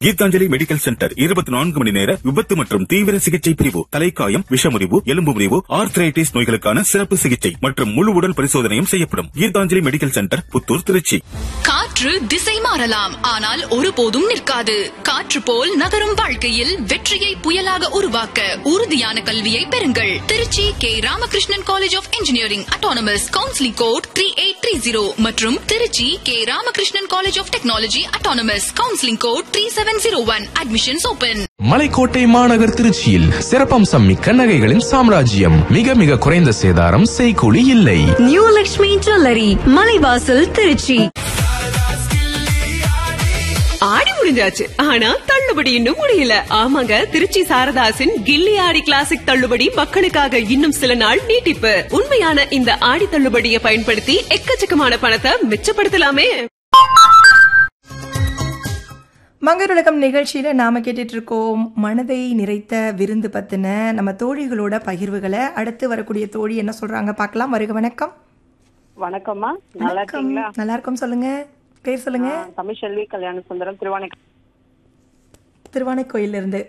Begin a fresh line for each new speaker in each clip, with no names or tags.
Gitanjali medical centre இருபத்தி நான்கு மணி நேர விபத்து மற்றும் தீவிர சிகிச்சை பிரிவு தலைக்காயம் விஷமுறிவு எலும்பு முறிவு ஆர்த்ரைட்டிஸ் நோய்களுக்கான சிறப்பு சிகிச்சை மற்றும் முழு உடல் பரிசோதனையும் செய்யப்படும் கீதாஞ்சலி மெடிக்கல் சென்டர் புத்தூர் திருச்சி
காற்று திசை மாறலாம் ஆனால் ஒருபோதும் நிற்காது காற்று போல் நகரும் வாழ்க்கையில் வெற்றியை புயலாக உருவாக்க உறுதியான கல்வியை பெறுங்கள் Trichy K Ramakrishnan college of engineering autonomous counselling code three eight three zero மற்றும் Trichy K Ramakrishnan college of technology autonomous counselling code three seven zero one admissions open
மலைக்கோட்டை மாநகர் திருச்சியில் சிறப்பம்சம் மிக்க நகைகளின் சாம்ராஜ்யம் மிக மிக குறைந்த சேதாரம் செய்கூலி இல்லை
நியூ லக்ஷ்மி ஜுவல்லரி மலைவாசல் திருச்சி
ஆடி முடிஞ்சாச்சு ஆனா தள்ளுபடி இன்னும் முடியல ஆமாங்க திருச்சி சாரதாசின் கில்லி ஆடி கிளாசிக் தள்ளுபடி மக்களுக்காக இன்னும் சில நாள் நீட்டிப்பு உண்மையான இந்த ஆடி தள்ளுபடியை பயன்படுத்தி எக்கச்சக்கமான பணத்தை மிச்சப்படுத்தலாமே
மங்கருலகம் நிகழ்ச்சியில நாம கேட்டுட்டு இருக்கோம் மனதை நிறைத்த விருந்து பத்தின நம்ம தோழிகளோட பகிர்வுகளை அடுத்து வரக்கூடிய தோழி என்ன சொல்றாங்க பார்க்கலாம் வருக வணக்கம்
வணக்கம்மா நல்லா
வணக்கம்
இருக்கீங்களா
நல்லா இருக்கும் சொல்லுங்க பேர் சொல்லுங்க
ஆ, தமிழ்செல்வி கல்யாண சுந்தரம் திருவானைக்கு
திருவானைக்கோயில இருந்து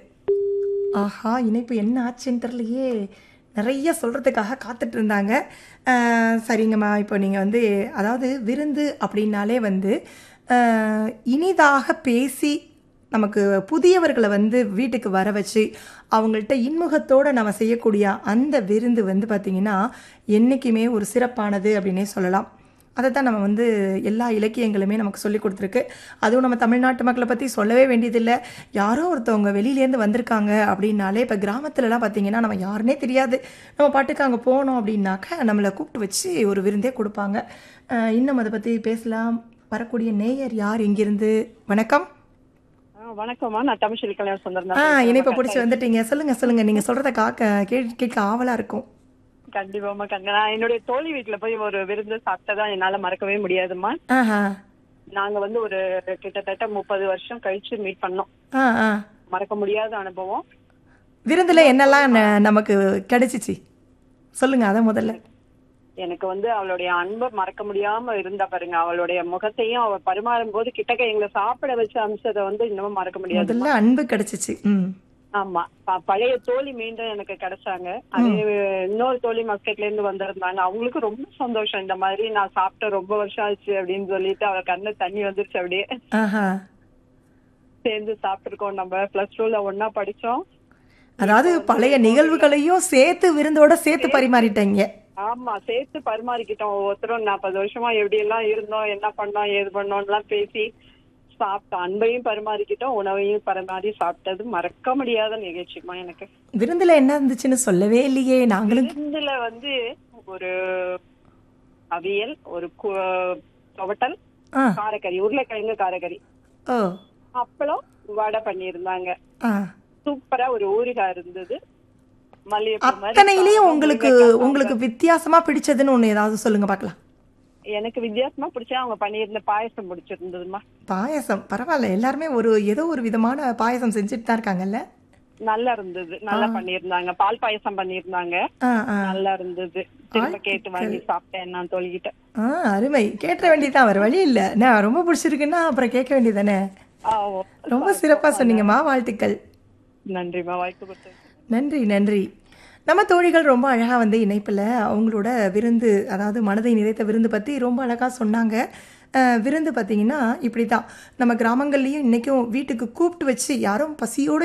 ஆஹா இணைப்பு என்ன ஆச்சுன்னு தெரியலையே நிறைய சொல்கிறதுக்காக காத்துட்டு இருந்தாங்க அஹ், சரிங்கம்மா இப்போ நீங்கள் வந்து அதாவது விருந்து அப்படின்னாலே வந்து அஹ், இனிதாக பேசி நமக்கு புதியவர்களை வந்து வீட்டுக்கு வர வச்சு அவங்கள்ட்ட இன்முகத்தோடு நம்ம செய்யக்கூடிய அந்த விருந்து வந்து பார்த்திங்கன்னா என்றைக்குமே ஒரு சிறப்பானது அப்படின்னே சொல்லலாம் அதை தான் நம்ம வந்து எல்லா இலக்கியங்களுமே நமக்கு சொல்லி கொடுத்துருக்கு அதுவும் நம்ம தமிழ்நாட்டு மக்களை பற்றி சொல்லவே வேண்டியதில்லை யாரோ ஒருத்தவங்க வெளியிலேருந்து வந்திருக்காங்க அப்படின்னாலே இப்போ கிராமத்துலலாம் பார்த்தீங்கன்னா நம்ம யாருனே தெரியாது நம்ம பாட்டுக்கு அங்கே போனோம் அப்படின்னாக்க நம்மளை கூப்பிட்டு வச்சு ஒரு விருந்தே கொடுப்பாங்க அஹ் இன்னும் அதை பற்றி பேசலாம் வரக்கூடிய நேயர் யார் இங்கிருந்து வணக்கம்
ஆ, வணக்கம்மா நான் தமிழ்செல்வி கல்யாண சுந்தரம்
ஆ
தான்
இணைப்பை பிடிச்சி வந்துட்டீங்க சொல்லுங்கள் சொல்லுங்கள் நீங்கள் சொல்கிறத காக்க கே கேட்க ஆவலாக இருக்கும்
கண்டிப்பாமா கண்டிப்பா நான் என்னுடைய தோழி வீட்டுல போய் ஒரு விருந்து சாப்பிட்டதா என்னால மறக்கவே முடியாதும்மா
ஆஹா
நாங்க வந்து ஒரு கிட்டத்தட்ட முப்பது வருஷம் கழிச்சு மீட் பண்ணோம்
ஆ ஆ
மறக்க முடியாத அனுபவம்
விருந்தில் என்னெல்லாம் ந- நமக்கு கிடைச்சிச்சு சொல்லுங்க அதை முதல்ல
எனக்கு வந்து அவளுடைய அன்பை மறக்க முடியாம இருந்தா பாருங்க அவளுடைய முகத்தையும் அவ பரிமாறும் போது கிட்டக்க எங்களை சாப்பிட வச்ச அம்சத்தை வந்து இன்னமும் மறக்க முடியாது
முதல்ல அன்பு கிடைச்சிச்சு ம்
ஆமா ப- பழைய தோழி மீண்டும் எனக்கு கிடைச்சாங்க அதே இன்னொரு தோழி மஸ்கட்ல இருந்து வந்திருந்தாங்க அவங்களுக்கு ரொம்ப சந்தோஷம் இந்த மாதிரி நான் சாப்பிட்ட ரொம்ப வருஷம் ஆச்சு அப்படின்னு சொல்லிட்டு அவ கண்ணுல தண்ணி வந்துருச்சு அப்படியே
ஆஹா
சேர்ந்து சாப்பிட்டுருக்கோம் நம்ம பிளஸ் டூல ஒன்னா படிச்சோம்
அதாவது பழைய நிகழ்வுகளையும் சேர்த்து விருந்தோட சேர்த்து பரிமாறிட்டீங்க
ஆமா சேர்த்து பரிமாறிக்கிட்டோம் ஒவ்வொருத்தரும் நாற்பது வருஷமா எப்படி எல்லாம் இருந்தோம் என்ன பண்ணோம் ஏது பண்ணோம் எல்லாம் பேசி சாப்பிட்டோம் அன்பையும் பரிமாறிக்கிட்டோம் உணவையும் பரிமாறி சாப்பிட்டது மறக்க முடியாத நிகழ்ச்சிமா எனக்கு
விருந்துல என்ன இருந்துச்சுன்னு சொல்லவே இல்லையே நாங்களும்
விருந்துல வந்து ஒரு அவியல் ஒரு கு- துவட்டல்
ஆ
காரக்கறி உருளைக்கிழங்கு காரக்கறி
ஓ
அப்பளம் வடை பண்ணியிருந்தாங்க
ஆ
சூப்பரா ஒரு ஊறுகாய் இருந்தது மல்லிகைப்பூ மாதிரி
அத்தனையிலயும்
சாதம்,
உங்களுக்கு
முருங்கைக்காய்
உங்களுக்கு வித்தியாசமா பிடிச்சதுன்னு ஒண்ணு ஏதாவது சொல்லுங்க பார்க்கலாம்
எனக்கு வித்தியாசமா பிடிச்சா அவங்க பண்ணியிருந்த பாயசம் பிடிச்சிருந்ததுமா
பாயசம் பரவாயில்ல எல்லாருமே ஒரு ஏதோ ஒரு விதமான பாயசம் செஞ்சுட்டு தான் இருக்காங்கல்ல
நல்லா இருந்தது நல்லா பண்ணியிருந்தாங்க பால் பாயசம் பண்ணியிருந்தாங்க
ஆ ஆ
நல்லா இருந்தது திரும்ப கேட்டு வாங்கி சாப்பிட்டேன் நான் தோழிக்கிட்ட
ஆ அருமை கேட்ட வேண்டியதுதான் வேற வழி இல்ல நான் ரொம்ப பிடிச்சிருக்குன்னா அப்புறம் கேட்க வேண்டியதானே
ஆ, ஓ.
ரொம்ப சிறப்பா சொன்னீங்கம்மா வாழ்த்துக்கள்
நன்றிம்மா வாய்ப்பு கொடுத்தது
நன்றி நன்றி நம்ம தோழிகள் ரொம்ப அழகாக வந்து இணைப்பில் அவங்களோட விருந்து அதாவது மனதை நிறைத்த விருந்து பற்றி ரொம்ப அழகாக சொன்னாங்க அஹ், விருந்து பார்த்தீங்கன்னா இப்படி தான் நம்ம கிராமங்கள்லேயும் இன்றைக்கும் வீட்டுக்கு கூப்பிட்டு வச்சு யாரும் பசியோடு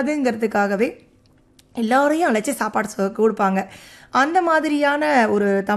இருக்கக்கூடாதுங்கிறதுக்காகவே எல்லாரையும் அழைச்சி சாப்பாடு சொ- கொடுப்பாங்க அந்த மாதிரியான ஒரு